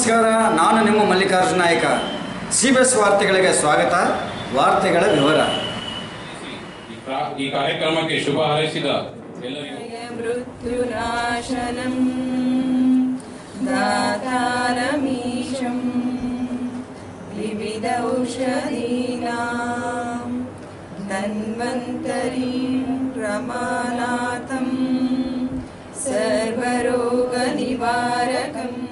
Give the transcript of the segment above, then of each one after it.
ನಮಸ್ಕಾರ ನಾನು ನಿಮ್ಮ ಮಲ್ಲಿಕಾರ್ಜುನ ನಾಯಕ ಸಿ ಬಿ ಎಸ್ ವಾರ್ತೆಗಳಿಗೆ ಸ್ವಾಗತ ವಾರ್ತೆಗಳ ವಿವರ ಈ ಕ್ರಾ- ಈ ಕಾರ್ಯಕ್ರಮಕ್ಕೆ ಶುಭ ಹಾರೈಸಿದ ಎಲ್ಲರಿಗೂ मृत्युनाशनम् दातारमीशम् विविधौषधीनाम् धन्वन्तरीं रमानाथम् सर्वरोगनिवारकम्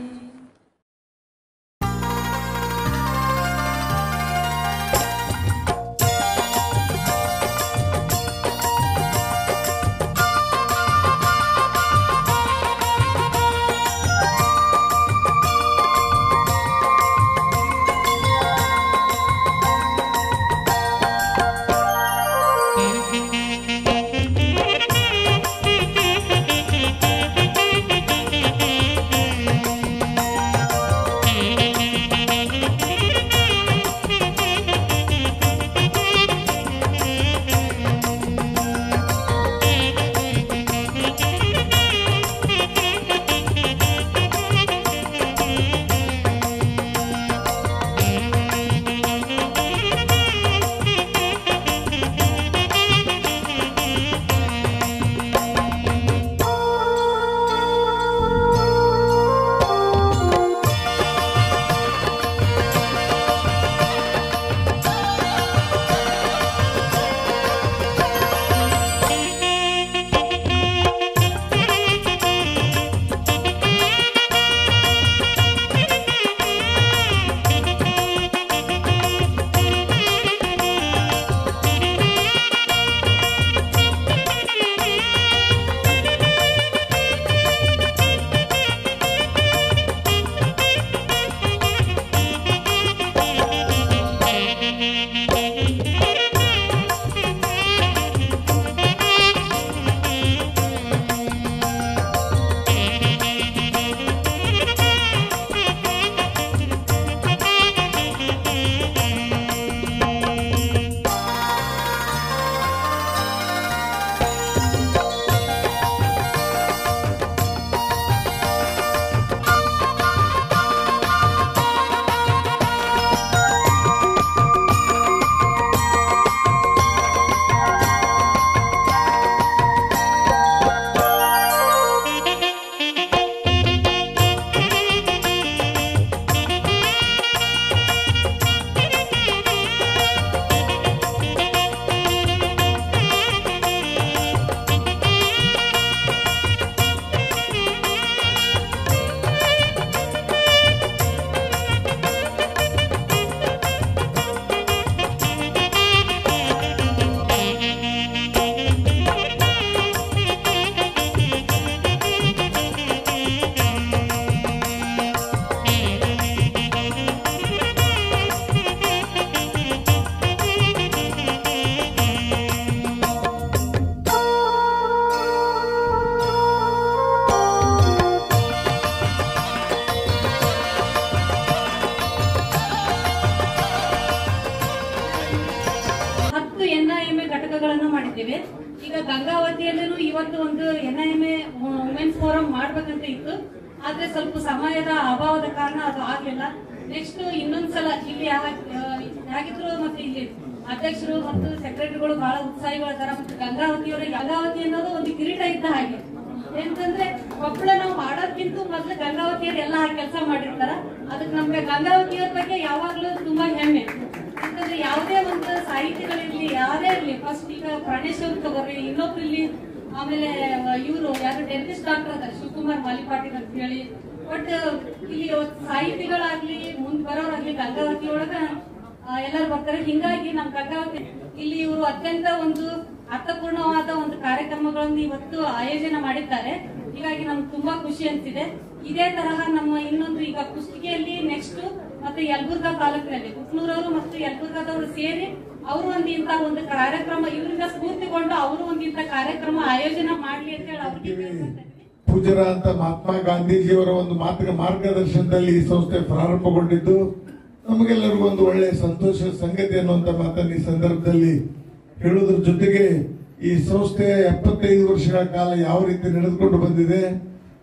ಹತ್ತು ಎನ್ಐಎಂಎ ಘಟಕಗಳನ್ನು ಮಾಡಿದ್ದೇವೆ ಈಗ ಗಂಗಾವತಿಯಲ್ಲೂ ಇವತ್ತು ಒಂದು ಎನ್ಐಎಂಎ ವುಮೆನ್ಸ್ ಫೋರಂ ಮಾಡ್ಬೇಕಂತ ಇತ್ತು ಆದ್ರೆ ಸ್ವಲ್ಪ ಸಮಯದ ಅಭಾವದ ಕಾರಣ ಅದು ಆಗ್ಲಿಲ್ಲ ನೆಕ್ಸ್ಟ್ ಇನ್ನೊಂದ್ಸಲ ಇಲ್ಲಿ ಹೇಗಿದ್ರು ಮತ್ತೆ ಇಲ್ಲಿ ಅಧ್ಯಕ್ಷರು ಮತ್ತು ಸೆಕ್ರೆಟರಿಗಳು ಬಹಳ ಉತ್ಸಾಹಿಗಳಿದ್ದಾರೆ ಮತ್ತು ಗಂಗಾವತಿಯವರು ಗಂಗಾವತಿ ಅನ್ನೋದು ಒಂದು ಕಿರೀಟ ಇದ್ದ ಹಾಗೆ ಎಂತಂದ್ರೆ ಕೊಪ್ಪಳ ನಾವು ಮಾಡೋದ್ಕಿಂತ ಮೊದ್ಲು ಗಂಗಾವತಿಯರು ಎಲ್ಲ ಕೆಲಸ ಮಾಡಿರ್ತಾರ ಅದಕ್ಕೆ ನಮ್ಗೆ ಗಂಗಾವತಿಯವ್ರ ಬಗ್ಗೆ ಯಾವಾಗ್ಲೂ ತುಂಬಾ ಹೆಮ್ಮೆ ಯಾಕಂದ್ರೆ ಯಾವುದೇ ಒಂದು ಸಾಹಿತ್ಯಗಳಿರ್ಲಿ ಯಾರೇ ಇರ್ಲಿ ಫಸ್ಟ್ ಈಗ ಪ್ರಾಣೇಶ್ ಅವ್ರು ತಗೋರಿ ಇನ್ನೊಬ್ರು ಇಲ್ಲಿ ಆಮೇಲೆ ಇವರು ಯಾರು ಡೆಂಟಿಸ್ಟ್ ಡಾಕ್ಟರ್ ಅದ ಶಿವಕುಮಾರ್ ಮಾಲಿಪಾಟೀಲ್ ಅಂತ ಹೇಳಿ ಬಟ್ ಇಲ್ಲಿ ಸಾಹಿತಿಗಳಾಗ್ಲಿ ಮುಂದ್ ಬರೋರಾಗ್ಲಿ ಗಂಗಾವತಿ ಒಳಗ ಆ, ಎಲ್ಲರೂ ಬರ್ತಾರೆ ಹಿಂಗಾಗಿ ನಮ್ ಗಂಗಾವತಿ ಇಲ್ಲಿ ಇವರು ಅತ್ಯಂತ ಒಂದು ಅರ್ಥಪೂರ್ಣವಾದ ಒಂದು ಕಾರ್ಯಕ್ರಮಗಳನ್ನು ಇವತ್ತು ಆಯೋಜನೆ ಮಾಡಿದ್ದಾರೆ ಹೀಗಾಗಿ ನಮ್ಗೆ ತುಂಬಾ ಖುಷಿ ಅನ್ಸಿದೆ ಇದೇ ತರಹ ನಮ್ಮ ಇನ್ನೊಂದು ಈಗ ಕುಷ್ಟಗಿಯಲ್ಲಿ ನೆಕ್ಸ್ಟ್ ಮತ್ತೆ ಯಲಬುರ್ಗಾ ತಾಲೂಕಿನಲ್ಲಿ ಕುಕ್ನೂರವರು ಮತ್ತು ಯಲಬುರ್ಗಾದವರು ಸೇರಿ ಅವರು ಒಂದು ಇಂತ ಒಂದು ಕಾರ್ಯಕ್ರಮ ಇವರಿಂದ ಸ್ಫೂರ್ತಿಗೊಂಡು ಅವರು ಒಂದು ಇಂತ ಕಾರ್ಯಕ್ರಮ ಆಯೋಜನೆ ಮಾಡ್ಲಿ ಅಂತ ಹೇಳಿ ಅವ್ರಿಗೆ ಕೇಳ್ಕೊತಾ ಇದ್ದೀನಿ. ಪೂಜ್ಯರಾದಂತ ಮಹಾತ್ಮ ಗಾಂಧೀಜಿಯವರ ಒಂದು ಮಾತಿನ ಮಾರ್ಗದರ್ಶನದಲ್ಲಿ ಈ ಸಂಸ್ಥೆ ಪ್ರಾರಂಭಗೊಂಡಿದ್ದು ನಮಗೆಲ್ಲರಿಗೂ ಒಂದು ಒಳ್ಳೆಯ ಸಂತೋಷ ಸಂಗತಿ ಅನ್ನುವಂತ ಮಾತನ್ನು ಈ ಸಂದರ್ಭದಲ್ಲಿ ಹೇಳುವುದರ ಜೊತೆಗೆ ಈ ಸಂಸ್ಥೆ ಎಪ್ಪತ್ತೈದು ವರ್ಷಗಳ ಕಾಲ ಯಾವ ರೀತಿ ನಡೆದುಕೊಂಡು ಬಂದಿದೆ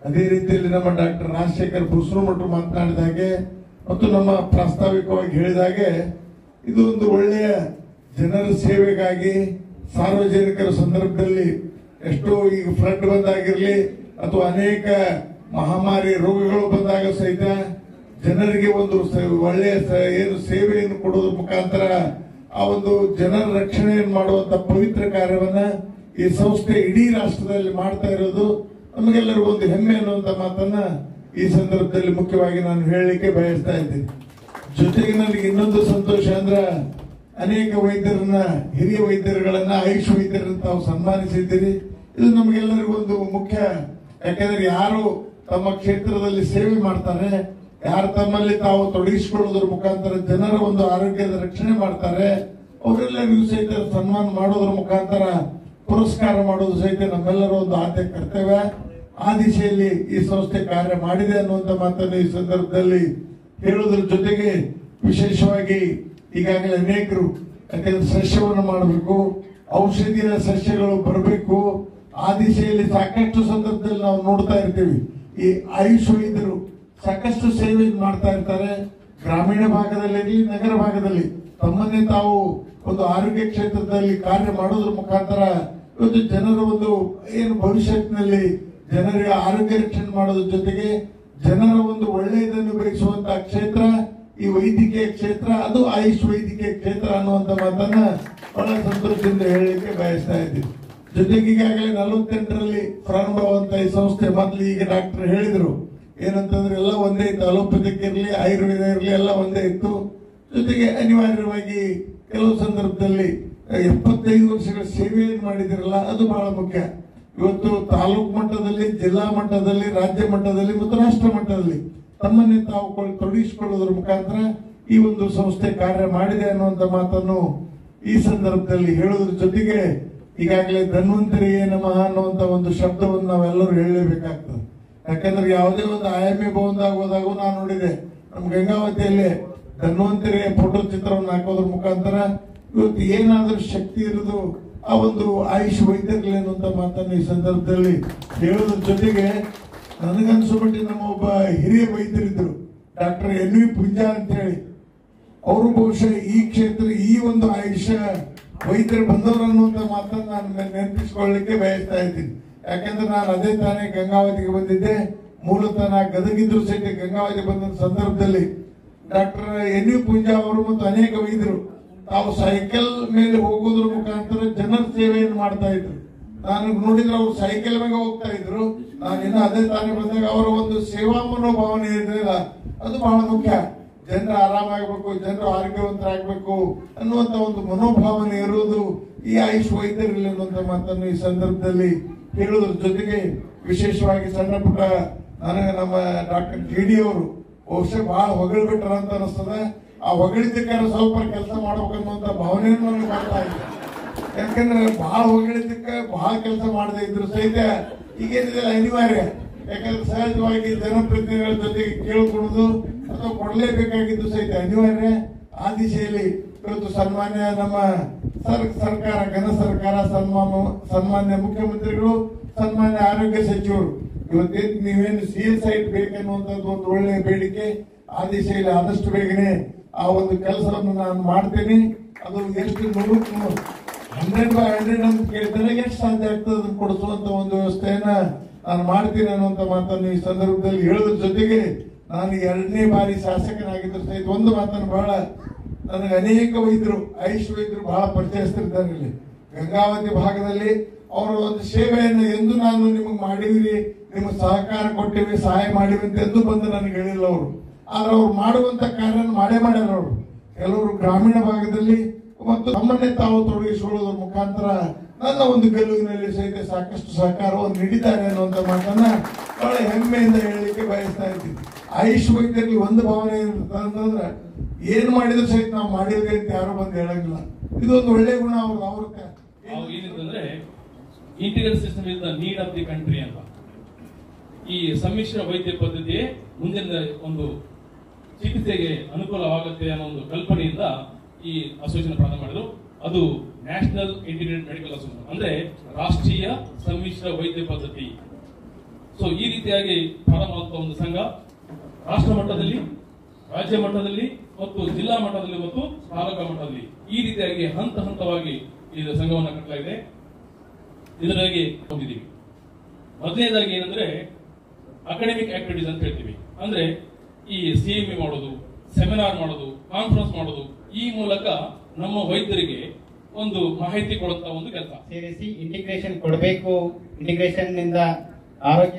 ಅದೇ ರೀತಿಯಲ್ಲಿ ನಮ್ಮ ಡಾಕ್ಟರ್ ರಾಜಶೇಖರ್ ಬುಸ್ರುಮಠರು ಮಾತನಾಡಿದ ಹಾಗೆ ಮತ್ತು ನಮ್ಮ ಪ್ರಾಸ್ತಾವಿಕವಾಗಿ ಹೇಳಿದ ಹಾಗೆ ಇದು ಒಂದು ಒಳ್ಳೆಯ ಜನರ ಸೇವೆಗಾಗಿ ಸಾರ್ವಜನಿಕರ ಸಂದರ್ಭದಲ್ಲಿ ಎಷ್ಟೋ ಈಗ ಫ್ಲಡ್ ಬಂದಾಗಿರ್ಲಿ ಅಥವಾ ಅನೇಕ ಮಹಾಮಾರಿ ರೋಗಗಳು ಬಂದಾಗ ಸಹಿತ ಜನರಿಗೆ ಒಂದು ಸ- ಒಳ್ಳೆಯ ಸ- ಏನು ಸೇವೆಯನ್ನು ಕೊಡೋದ್ರ ಮುಖಾಂತರ ಆ ಒಂದು ಜನರ ರಕ್ಷಣೆಯನ್ನು ಮಾಡುವಂತ ಪವಿತ್ರ ಕಾರ್ಯವನ್ನ ಈ ಸಂಸ್ಥೆ ಇಡೀ ರಾಷ್ಟ್ರದಲ್ಲಿ ಮಾಡ್ತಾ ಇರೋದು ನಮಗೆಲ್ಲರಿಗೂ ಒಂದು ಹೆಮ್ಮೆ ಅನ್ನುವಂತ ಮಾತನ್ನ ಈ ಸಂದರ್ಭದಲ್ಲಿ ಮುಖ್ಯವಾಗಿ ನಾನು ಹೇಳಲಿಕ್ಕೆ ಬಯಸ್ತಾ ಇದ್ದೀನಿ ಜೊತೆಗೆ ನನಗೆ ಇನ್ನೊಂದು ಸಂತೋಷ ಅಂದ್ರ ಅನೇಕ ವೈದ್ಯರನ್ನ ಹಿರಿಯ ವೈದ್ಯರುಗಳನ್ನ ಆಯುಷ್ ವೈದ್ಯರನ್ನ ತಾವು ಸನ್ಮಾನಿಸಿದ್ದೀರಿ ಇದು ನಮಗೆಲ್ಲರಿಗೂ ಒಂದು ಮುಖ್ಯ ಯಾಕಂದ್ರೆ ಯಾರು ತಮ್ಮ ಕ್ಷೇತ್ರದಲ್ಲಿ ಸೇವೆ ಮಾಡ್ತಾರೆ ಯಾರು ತಮ್ಮಲ್ಲಿ ತಾವು ತೊಡಗಿಸಿಕೊಳ್ಳೋದ್ರ ಮುಖಾಂತರ ಜನರ ಒಂದು ಆರೋಗ್ಯದ ರಕ್ಷಣೆ ಮಾಡ್ತಾರೆ ಅವರೆಲ್ಲರಿಗೂ ಸಹಿತ ಸನ್ಮಾನ ಮಾಡೋದ್ರ ಮುಖಾಂತರ ಪುರಸ್ಕಾರ ಮಾಡೋದು ಸಹಿತ ನಮ್ಮೆಲ್ಲರ ಒಂದು ಆದ್ಯ ಕರ್ತವ್ಯ ಆ ದಿಶೆಯಲ್ಲಿ ಈ ಸಂಸ್ಥೆ ಕಾರ್ಯ ಮಾಡಿದೆ ಅನ್ನುವಂತ ಮಾತನ್ನು ಈ ಸಂದರ್ಭದಲ್ಲಿ ಹೇಳೋದ್ರ ಜೊತೆಗೆ ವಿಶೇಷವಾಗಿ ಈಗಾಗಲೇ ಅನೇಕರು ಯಾಕಂದ್ರೆ ಸಸ್ಯವನ್ನು ಮಾಡಬೇಕು ಔಷಧಿಯ ಸಸ್ಯಗಳು ಬರಬೇಕು ಆ ದಿಶೆಯಲ್ಲಿ ಸಾಕಷ್ಟು ಸಂದರ್ಭದಲ್ಲಿ ನಾವು ನೋಡ್ತಾ ಇರ್ತೀವಿ ಈ ಆಯುಷ್ ವೈದ್ಯರು ಸಾಕಷ್ಟು ಸೇವೆ ಮಾಡ್ತಾ ಇರ್ತಾರೆ ಗ್ರಾಮೀಣ ಭಾಗದಲ್ಲಿ ನಗರ ಭಾಗದಲ್ಲಿ ತಮ್ಮನ್ನೇ ತಾವು ಒಂದು ಆರೋಗ್ಯ ಕ್ಷೇತ್ರದಲ್ಲಿ ಕಾರ್ಯ ಮಾಡೋದ್ರ ಮುಖಾಂತರ ಇವತ್ತು ಜನರ ಒಂದು ಏನು ಭವಿಷ್ಯತ್ತಿನಲ್ಲಿ ಜನರಿಗೆ ಆರೋಗ್ಯ ರಕ್ಷಣೆ ಮಾಡೋದ್ರ ಜೊತೆಗೆ ಜನರ ಒಂದು ಒಳ್ಳೆಯದನ್ನು ಬಯಸುವಂತ ಕ್ಷೇತ್ರ ಈ ವೈದ್ಯಕೀಯ ಕ್ಷೇತ್ರ ಅದು ಆಯುಷ್ ವೈದ್ಯಕೀಯ ಕ್ಷೇತ್ರ ಅನ್ನುವಂತ ಮಾತನ್ನ ಬಹಳ ಸಂತೋಷದಿಂದ ಹೇಳಲಿಕ್ಕೆ ಬಯಸ್ತಾ ಇದ್ದೀನಿ ಜೊತೆಗೆ ಈಗಾಗಲೇ ನಲವತ್ತೆಂಟರಲ್ಲಿ ಪ್ರಾರಂಭವಾದಂತ ಈ ಸಂಸ್ಥೆ ಮೊದಲು ಈಗ ಡಾಕ್ಟರ್ ಹೇಳಿದ್ರು ಏನಂತಂದ್ರೆ ಎಲ್ಲ ಒಂದೇ ಇತ್ತು ಅಲೋಪತಿಕ್ ಇರಲಿ ಆಯುರ್ವೇದ ಇರಲಿ ಎಲ್ಲ ಒಂದೇ ಇತ್ತು ಜೊತೆಗೆ ಅನಿವಾರ್ಯವಾಗಿ ಕೆಲವು ಸಂದರ್ಭದಲ್ಲಿ ಎಪ್ಪತ್ತೈದು ವರ್ಷಗಳ ಸೇವೆಯನ್ನು ಮಾಡಿದಿರಲ್ಲ ಅದು ಬಹಳ ಮುಖ್ಯ ಇವತ್ತು ತಾಲೂಕು ಮಟ್ಟದಲ್ಲಿ ಜಿಲ್ಲಾ ಮಟ್ಟದಲ್ಲಿ ರಾಜ್ಯ ಮಟ್ಟದಲ್ಲಿ ಮತ್ತು ರಾಷ್ಟ್ರ ಮಟ್ಟದಲ್ಲಿ ತಮ್ಮನ್ನೇ ತಾವು ಕೊಳ್- ತೊಡಗಿಸಿಕೊಳ್ಳೋದ್ರ ಮುಖಾಂತರ ಈ ಒಂದು ಸಂಸ್ಥೆ ಕಾರ್ಯ ಮಾಡಿದೆ ಅನ್ನುವಂತ ಮಾತನ್ನು ಈ ಸಂದರ್ಭದಲ್ಲಿ ಹೇಳೋದ್ರ ಜೊತೆಗೆ ಈಗಾಗಲೇ ಧನ್ವಂತರಿಯೇ ನಮಃ ಅನ್ನುವಂತ ಒಂದು ಶಬ್ದವನ್ನು ನಾವೆಲ್ಲರೂ ಹೇಳಲೇಬೇಕಾಗ್ತದೆ ಯಾಕಂದ್ರೆ ಯಾವುದೇ ಒಂದು ಆಯಮೆ ಭವನದಾಗ ಹೋದಾಗ ನಾನು ನೋಡಿದೆ ನಮ್ಮ ಗಂಗಾವತಿಯಲ್ಲಿ ಧನ್ವಂತರಿಯ ಫೋಟೋ ಚಿತ್ರವನ್ನು ಹಾಕೋದ್ರ ಮುಖಾಂತರ ಇವತ್ತು ಏನಾದ್ರೂ ಶಕ್ತಿ ಇರೋದು ಆ ಒಂದು ಆಯುಷ್ ವೈದ್ಯರಲ್ಲಿ ಅನ್ನುವಂತ ಮಾತನ್ನು ಈ ಸಂದರ್ಭದಲ್ಲಿ ಹೇಳೋದ್ರ ಜೊತೆಗೆ ನನಗನ್ಸೋ ಮಟ್ಟಿಗೆ ನಮ್ಮ ಒಬ್ಬ ಹಿರಿಯ ವೈದ್ಯರಿದ್ರು ಡಾಕ್ಟರ್ ಎನ್ ವಿ ಪುಂಜಾ ಅಂತ ಹೇಳಿ ಅವರು ಬಹುಶಃ ಈ ಕ್ಷೇತ್ರ ಈ ಒಂದು ಆಯುಷ್ಯ ವೈದ್ಯರು ಬಂದವರು ಅನ್ನುವಂತ ಮಾತನ್ನು ನಾನು ನೆನಪಿಸಿಕೊಳ್ಳಲಿಕ್ಕೆ ಬಯಸ್ತಾ ಇದ್ದೀನಿ ಯಾಕಂದ್ರೆ ನಾನು ಅದೇ ತಾನೇ ಗಂಗಾವತಿಗೆ ಬಂದಿದ್ದೆ ಮೂಲತಃ ನಾ ಗದಗಿದ್ರು ಸಹಿತ ಗಂಗಾವತಿ ಬಂದ ಸಂದರ್ಭದಲ್ಲಿ ಡಾಕ್ಟರ್ ಎನ್ ವಿ ಪೂಂಜಾ ಅವರು ಮತ್ತು ಅನೇಕ ವೈದ್ಯರು ತಾವು ಸೈಕಲ್ ಮೇಲೆ ಹೋಗೋದ್ರ ಮುಖಾಂತರ ಜನರ ಸೇವೆಯನ್ನು ಮಾಡ್ತಾ ಇದ್ರು ನಾನು ನೋಡಿದ್ರೆ ಅವರು ಸೈಕಲ್ ಮೇಲೆ ಹೋಗ್ತಾ ಇದ್ರು ನಾನು ಇನ್ನು ಅದೇ ತಾನೇ ಬಂದಾಗ ಅವರ ಒಂದು ಸೇವಾ ಮನೋಭಾವನೆ ಇದೆಯಲ್ಲ ಅದು ಬಹಳ ಮುಖ್ಯ ಜನರು ಆರಾಮಾಗಬೇಕು ಜನರು ಆರೋಗ್ಯವಂತರಾಗಬೇಕು ಅನ್ನುವಂತ ಒಂದು ಮನೋಭಾವನೆ ಇರುವುದು ಈ ಆಯುಷ್ ವೈದ್ಯರಲ್ಲಿ ಅನ್ನುವಂತ ಮಾತನ್ನು ಈ ಸಂದರ್ಭದಲ್ಲಿ ಹೇಳುವುದ್ರ ಜೊತೆಗೆ ವಿಶೇಷವಾಗಿ ಸಣ್ಣ ಪುಟ್ಟ ನನಗೆ ನಮ್ಮ ಡಾಕ್ಟರ್ ಟಿ ಡಿ ಅವರು ಬಹುಶಃ ಬಹಳ ಹೊಗಳ್ಬಿಟ್ರ ಅಂತ ಅನಿಸ್ತದ ಆ ಹೊಗಳಿದ್ದಕ್ಕಾರ ಸ್ವಲ್ಪ ಕೆಲಸ ಮಾಡ್ಬೇಕನ್ನುವಂತ ಭಾವನೆಯನ್ನು ನನಗೆ ಬರ್ತಾ ಇದೆ ಯಾಕಂದ್ರೆ ಬಹಳ ಹೊಗಳಿದ್ದಕ್ಕೆ ಬಹಳ ಕೆಲಸ ಮಾಡದೇ ಇದ್ರು ಸಹಿತ ಈಗೇನಿದೆ ಅನಿವಾರ್ಯ ಯಾಕಂದ್ರೆ ಸಹಜವಾಗಿ ಜನಪ್ರತಿನಿಧಿಗಳ ಜೊತೆಗೆ ಕೇಳ್ಕೊಳ್ಳೋದು ಅಥವಾ ಕೊಡಲೇಬೇಕಾಗಿದ್ದು ಸಹಿತ ಅನಿವಾರ್ಯ ಆ ದಿಶೆಯಲ್ಲಿ ಇವತ್ತು ಸನ್ಮಾನ್ಯ ನಮ್ಮ ಸರ್ ಸರ್ಕಾರ ಘನ ಸರ್ಕಾರ ಸನ್ಮಾನ ಸನ್ಮಾನ್ಯ ಮುಖ್ಯಮಂತ್ರಿಗಳು ಸನ್ಮಾನ್ಯ ಆರೋಗ್ಯ ಸಚಿವರು ಇವತ್ತೇನು ನೀವೇನು ಸಿ ಎಸ್ ಐ ಬೇಕೆನ್ನುವಂಥದ್ದು ಒಂದು ಒಳ್ಳೆಯ ಬೇಡಿಕೆ ಆ ದಿಶೆಯಲ್ಲಿ ಆದಷ್ಟು ಬೇಗನೆ ಆ ಒಂದು ಕೆಲಸವನ್ನು ನಾನು ಮಾಡ್ತೇನೆ ಅದು ಎಷ್ಟು ನೂರು ನೂರು ಹಂಡ್ರೆಡ್ ಬೈ ಹಂಡ್ರೆಡ್ ಅಂತ ಕೇಳ್ತಾರೆ ಎಷ್ಟು ಸಾಧ್ಯ ಆಗ್ತದೆ ಅದನ್ನ ಕೊಡಿಸುವಂತ ಒಂದು ವ್ಯವಸ್ಥೆಯನ್ನ ನಾನು ಮಾಡ್ತೀನಿ ಅನ್ನುವಂತ ಮಾತನ್ನು ಈ ಸಂದರ್ಭದಲ್ಲಿ ಹೇಳೋದ್ರ ಜೊತೆಗೆ ನಾನು ಎರಡನೇ ಬಾರಿ ಶಾಸಕನಾಗಿದ್ದರೂ ಸಹಿತ ಒಂದು ಮಾತನ್ನು ಬಹಳ ನನಗೆ ಅನೇಕ ವೈದ್ಯರು ಆಯುಷ್ ವೈದ್ಯರು ಬಹಳ ಪರಿಚಯಿಸ್ತಿರ್ತಾರೆ ಇಲ್ಲಿ ಗಂಗಾವತಿ ಭಾಗದಲ್ಲಿ ಅವರ ಒಂದು ಸೇವೆಯನ್ನು ಎಂದು ನಾನು ನಿಮಗೆ ಮಾಡಿವಿರಿ ನಿಮಗೆ ಸಹಕಾರ ಕೊಟ್ಟಿವಿ ಸಹಾಯ ಮಾಡಿವಿ ಅಂತ ಎಂದು ಬಂದು ನನಗೆ ಹೇಳಿಲ್ಲ ಅವರು ಆದ್ರೆ ಅವ್ರು ಮಾಡುವಂತ ಕಾರ್ಯ ಮಾಡೇ ಮಾಡ್ಯಾರ ಅವರು ಕೆಲವರು ಗ್ರಾಮೀಣ ಭಾಗದಲ್ಲಿ ಮತ್ತು ನಮ್ಮನ್ನೇ ತಾವು ತೊಡಗಿಸಿಕೊಳ್ಳೋದ್ರ ಮುಖಾಂತರ ನನ್ನ ಒಂದು ಗೆಲುವಿನಲ್ಲಿ ಸಹಿತ ಸಾಕಷ್ಟು ಸಹಕಾರವನ್ನು ನೀಡಿದ್ದಾರೆ ಅನ್ನುವಂತ ಮಾತನ್ನ ಬಹಳ ಹೆಮ್ಮೆಯಿಂದ ಹೇಳಲಿಕ್ಕೆ ಬಯಸ್ತಾ ಇದ್ದೀನಿ ಆಯುಷ್ ವೈದ್ಯರಲ್ಲಿ ಒಂದು ಭಾವನೆ ಇರುತ್ತೆ ಅಂತಂದ್ರೆ ಏನ್ ಮಾಡಿದ್ರು ಸಹಿತ ನಾವು ಮಾಡಿದ್ವಿ ಅಂತ ಯಾರು ಬಂದು ಹೇಳಂಗಿಲ್ಲ ಇದೊಂದು ಒಳ್ಳೆ ಗುಣ ಅವ್ರು ಅವ್ರ ನಾವು ಏನಿರ್ತಂದ್ರೆ integral system is the need of the country ಅಂತ ಈ ಸಮ್ಮಿಶ್ರ ವೈದ್ಯ ಪದ್ಧತಿ ಮುಂದಿನ ಒಂದು ಚಿಕಿತ್ಸೆಗೆ ಅನುಕೂಲವಾಗುತ್ತೆ ಅನ್ನೋ ಒಂದು ಕಲ್ಪನೆಯಿಂದ ಈ ಅಸೋಸಿಯೇಷನ್ ಪ್ರಾರಂಭ ಮಾಡಿದ್ರು ಅದು ನ್ಯಾಷನಲ್ ಇಂಟಿಗ್ರೇಟೆಡ್ ಮೆಡಿಕಲ್ ಅಸೋಸಿಯೇಷನ್ ಅಂದ್ರೆ ರಾಷ್ಟ್ರೀಯ ಸಮ್ಮಿಶ್ರ ವೈದ್ಯ ಪದ್ಧತಿ ಸೊ ಈ ರೀತಿಯಾಗಿ ಪ್ರಾರಂಭವಾದಂತಹ ಒಂದು ಸಂಘ ರಾಷ್ಟ್ರ ಮಟ್ಟದಲ್ಲಿ ರಾಜ್ಯ ಮಟ್ಟದಲ್ಲಿ ಮತ್ತು ಜಿಲ್ಲಾ ಮಟ್ಟದಲ್ಲಿ ಮತ್ತು ತಾಲೂಕಾ ಮಟ್ಟದಲ್ಲಿ ಈ ರೀತಿಯಾಗಿ ಹಂತ ಹಂತವಾಗಿ ಇದು ಸಂಘವನ್ನು ಕಟ್ಟಲಾಗಿದೆ ಇದರಾಗಿ ಹೊಂದಿದ್ದೀವಿ ಮೊದಲನೇದಾಗಿ ಏನಂದ್ರೆ ಅಕಾಡೆಮಿಕ್ ಆಕ್ಟಿವಿಟೀಸ್ ಅಂತ ಹೇಳ್ತೀವಿ ಅಂದ್ರೆ ಈ ಸಿ ಎಂ ಮಾಡೋದು ಸೆಮಿನಾರ್ ಮಾಡೋದು ಕಾನ್ಫರೆನ್ಸ್ ಮಾಡೋದು ಈ ಮೂಲಕ ನಮ್ಮ ವೈದ್ಯರಿಗೆ ಒಂದು ಮಾಹಿತಿ ಕೊಡುತ್ತಾ ಒಂದು ಕೆಲಸ ಸೇರಿಸಿ ಇಂಟಿಗ್ರೇಷನ್ ಕೊಡಬೇಕು ಇಂಟಿಗ್ರೇಷನ್ ನಿಂದ ಆರೋಗ್ಯ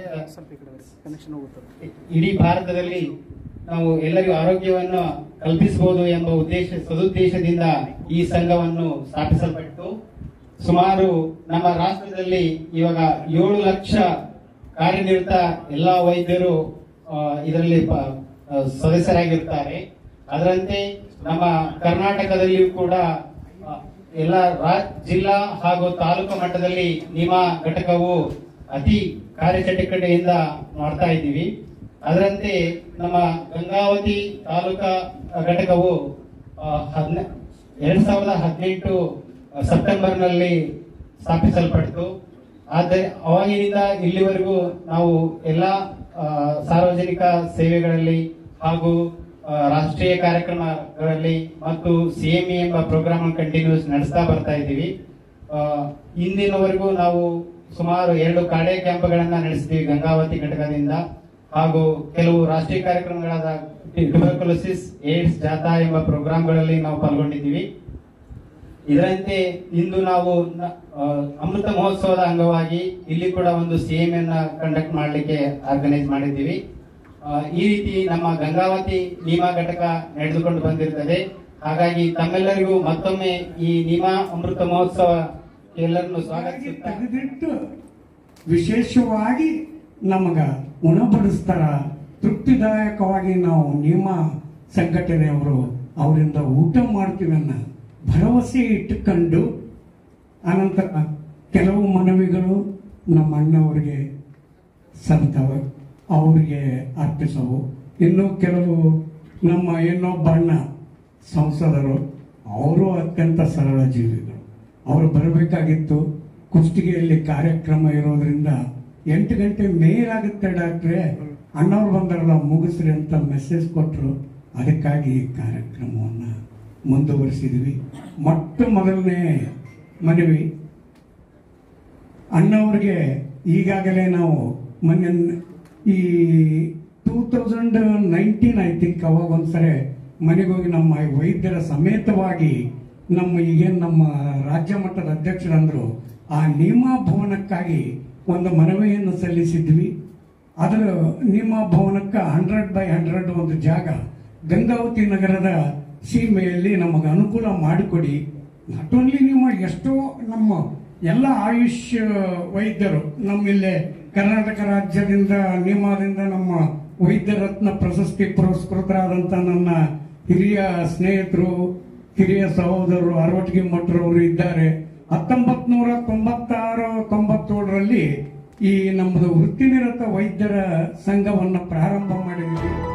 ಇಡೀ ಭಾರತದಲ್ಲಿ ನಾವು ಎಲ್ಲರಿಗೂ ಆರೋಗ್ಯವನ್ನು ಕಲ್ಪಿಸಬಹುದು ಎಂಬ ಉದ್ದೇಶ ಸದುದ್ದೇಶದಿಂದ ಈ ಸಂಘವನ್ನು ಸ್ಥಾಪಿಸಲ್ಪಟ್ಟು ಸುಮಾರು ನಮ್ಮ ರಾಷ್ಟ್ರದಲ್ಲಿ ಇವಾಗ ಏಳು ಲಕ್ಷ ಕಾರ್ಯನಿರತ ಎಲ್ಲಾ ವೈದ್ಯರು ಆ, ಇದರಲ್ಲಿ ಪ- ಆ, ಸದಸ್ಯರಾಗಿರ್ತಾರೆ ಅದರಂತೆ ನಮ್ಮ ಕರ್ನಾಟಕದಲ್ಲಿಯೂ ಕೂಡ ಆ, ಎಲ್ಲ ರಾ- ಜಿಲ್ಲಾ ಹಾಗೂ ತಾಲೂಕು ಮಟ್ಟದಲ್ಲಿ ನಿಮಾ ಘಟಕವು ಅತಿ ಕಾರ್ಯಚಟುವಟಿಕೆಯಿಂದ ಮಾಡ್ತಾ ಇದ್ದೀವಿ ಅದರಂತೆ ನಮ್ಮ ಗಂಗಾವತಿ ತಾಲೂಕಾ ಘಟಕವು ಆ, ಹದ್ನ ಎರಡ್ ಸಾವಿರದ ಹದಿನೆಂಟು ಸೆಪ್ಟೆಂಬರ್ ನಲ್ಲಿ ಸ್ಥಾಪಿಸಲ್ಪಟ್ಟಿತು ಆದರೆ ಅವಾಗಿನಿಂದ ಇಲ್ಲಿವರೆಗೂ ನಾವು ಎಲ್ಲ ಆ, ಸಾರ್ವಜನಿಕ ಸೇವೆಗಳಲ್ಲಿ ಹಾಗೂ ಆ, ರಾಷ್ಟ್ರೀಯ ಕಾರ್ಯಕ್ರಮಗಳಲ್ಲಿ ಮತ್ತು ಸಿಎಂಇ ಎಂಬ ಪ್ರೋಗ್ರಾಮ್ ಕಂಟಿನ್ಯೂಸ್ ನಡೆಸ್ತಾ ಬರ್ತಾ ಇದ್ದೀವಿ ಆ, ಇಂದಿನವರೆಗೂ ನಾವು ಸುಮಾರು ಎರಡು ಕಾಡೆ ಕ್ಯಾಂಪ್ಗಳನ್ನ ನಡೆಸಿದ್ದೀವಿ ಗಂಗಾವತಿ ಘಟಕದಿಂದ ಹಾಗೂ ಕೆಲವು ರಾಷ್ಟ್ರೀಯ ಕಾರ್ಯಕ್ರಮಗಳಾದ ಟ್ಯೂಬರ್ಕುಲೋಸಿಸ್ ಏಡ್ಸ್ ಜಾಥಾ ಎಂಬ ಪ್ರೋಗ್ರಾಂಗಳಲ್ಲಿ ನಾವು ಪಾಲ್ಗೊಂಡಿದ್ದೀವಿ ಇದರಂತೆ ಇಂದು ನಾವು ನ- ಆ, ಅಮೃತ ಮಹೋತ್ಸವದ ಅಂಗವಾಗಿ ಇಲ್ಲಿ ಕೂಡ ಒಂದು ಸಿಎಂ ಅನ್ನ ಕಂಡಕ್ಟ್ ಮಾಡಲಿಕ್ಕೆ ಆರ್ಗನೈಸ್ ಮಾಡಿದ್ದೀವಿ ಆ, ಈ ರೀತಿ ನಮ್ಮ ಗಂಗಾವತಿ ನಿಮಾ ಘಟಕ ನಡೆದುಕೊಂಡು ಬಂದಿರ್ತದೆ ಹಾಗಾಗಿ ತಮ್ಮೆಲ್ಲರಿಗೂ ಮತ್ತೊಮ್ಮೆ ಈ ನಿಮಾ ಅಮೃತ ಮಹೋತ್ಸವ ಎಲ್ಲರನ್ನು ಸ್ವಾಗತಿಸುತ್ತಾ ತೆಗೆದಿಟ್ಟು ವಿಶೇಷವಾಗಿ ನಮಗ ಉಣಬಡಿಸ್ತಾರ ತೃಪ್ತಿದಾಯಕವಾಗಿ ನಾವು ನಿಯಮ ಸಂಘಟನೆಯವರು ಅವರಿಂದ ಊಟ ಮಾಡ್ತೀವಿ ಅನ್ನೋ ಭರವಸೆ ಇಟ್ಟುಕೊಂಡು ಅನಂತರ ಕೆಲವು ಮನವಿಗಳು ನಮ್ಮ ಅಣ್ಣವರಿಗೆ ಸಲ್ತವೆ ಅವರಿಗೆ ಅರ್ಪಿಸವು ಇನ್ನು ಕೆಲವು ನಮ್ಮ ಇನ್ನೊಬ್ಬ ಅಣ್ಣ ಸಂಸದರು ಅವರು ಅತ್ಯಂತ ಸರಳ ಜೀವಿಗಳು ಅವರು ಬರಬೇಕಾಗಿತ್ತು ಕುಷ್ಟಗಿಯಲ್ಲಿ ಕಾರ್ಯಕ್ರಮ ಇರೋದ್ರಿಂದ ಎಂಟು ಗಂಟೆ ಮೇಲಾಗುತ್ತೆ ಡಾಕ್ಟ್ರೆ ಅಣ್ಣವ್ರು ಬಂದಾರಲ್ಲ ಮುಗಿಸ್ರಿ ಅಂತ ಮೆಸೇಜ್ ಕೊಟ್ಟರು ಅದಕ್ಕಾಗಿ ಈ ಕಾರ್ಯಕ್ರಮವನ್ನು ಮುಂದುವರಿಸಿದ್ವಿ ಮೊಟ್ಟ ಮೊದಲನೇ ಮನವಿ ಅಣ್ಣವ್ರಿಗೆ ಈಗಾಗಲೇ ನಾವು ಮೊನ್ನೆ ಈ two thousand nineteen I think ಅವಾಗ ಒಂದ್ಸರಿ ಮನೆಗೆ ಹೋಗಿ ನಮ್ಮ ವೈದ್ಯರ ಸಮೇತವಾಗಿ ನಮ್ಮ ಈಗೇನು ನಮ್ಮ ರಾಜ್ಯ ಮಟ್ಟದ ಅಧ್ಯಕ್ಷರಂದ್ರು ಆ ನಿಯಮ ಭವನಕ್ಕಾಗಿ ಒಂದು ಮನವಿಯನ್ನು ಸಲ್ಲಿಸಿದ್ವಿ ಅದರ ನಿಯಮ ಭವನಕ್ಕೆ ಹಂಡ್ರೆಡ್ ಬೈ ಹಂಡ್ರೆಡ್ ಒಂದು ಜಾಗ ಗಂಗಾವತಿ ನಗರದ ಸೀಮೆಯಲ್ಲಿ ನಮಗೆ ಅನುಕೂಲ ಮಾಡಿಕೊಡಿ ನಾಟ್ ಓನ್ಲಿ ನಿಮ್ಮ ಎಷ್ಟೋ ನಮ್ಮ ಎಲ್ಲ ಆಯುಷ್ ವೈದ್ಯರು ನಮ್ಮಿಲ್ಲೇ ಕರ್ನಾಟಕ ರಾಜ್ಯದಿಂದ ನಿಯಮದಿಂದ ನಮ್ಮ ವೈದ್ಯ ರತ್ನ ಪ್ರಶಸ್ತಿ ಪುರಸ್ಕೃತರಾದಂಥ ನನ್ನ ಹಿರಿಯ ಸ್ನೇಹಿತರು ಹಿರಿಯ ಸಹೋದರರು ಅರವಟ್ಟಿಗೆ ಮಠರವರು ಇದ್ದಾರೆ ಹತ್ತೊಂಬತ್ ನೂರ ತೊಂಬತ್ತಾರು ತೊಂಬತ್ತೇಳರಲ್ಲಿ ಈ ನಮ್ಮದು ವೃತ್ತಿನಿರತ ವೈದ್ಯರ ಸಂಘವನ್ನು ಪ್ರಾರಂಭ ಮಾಡಿದ್ವಿ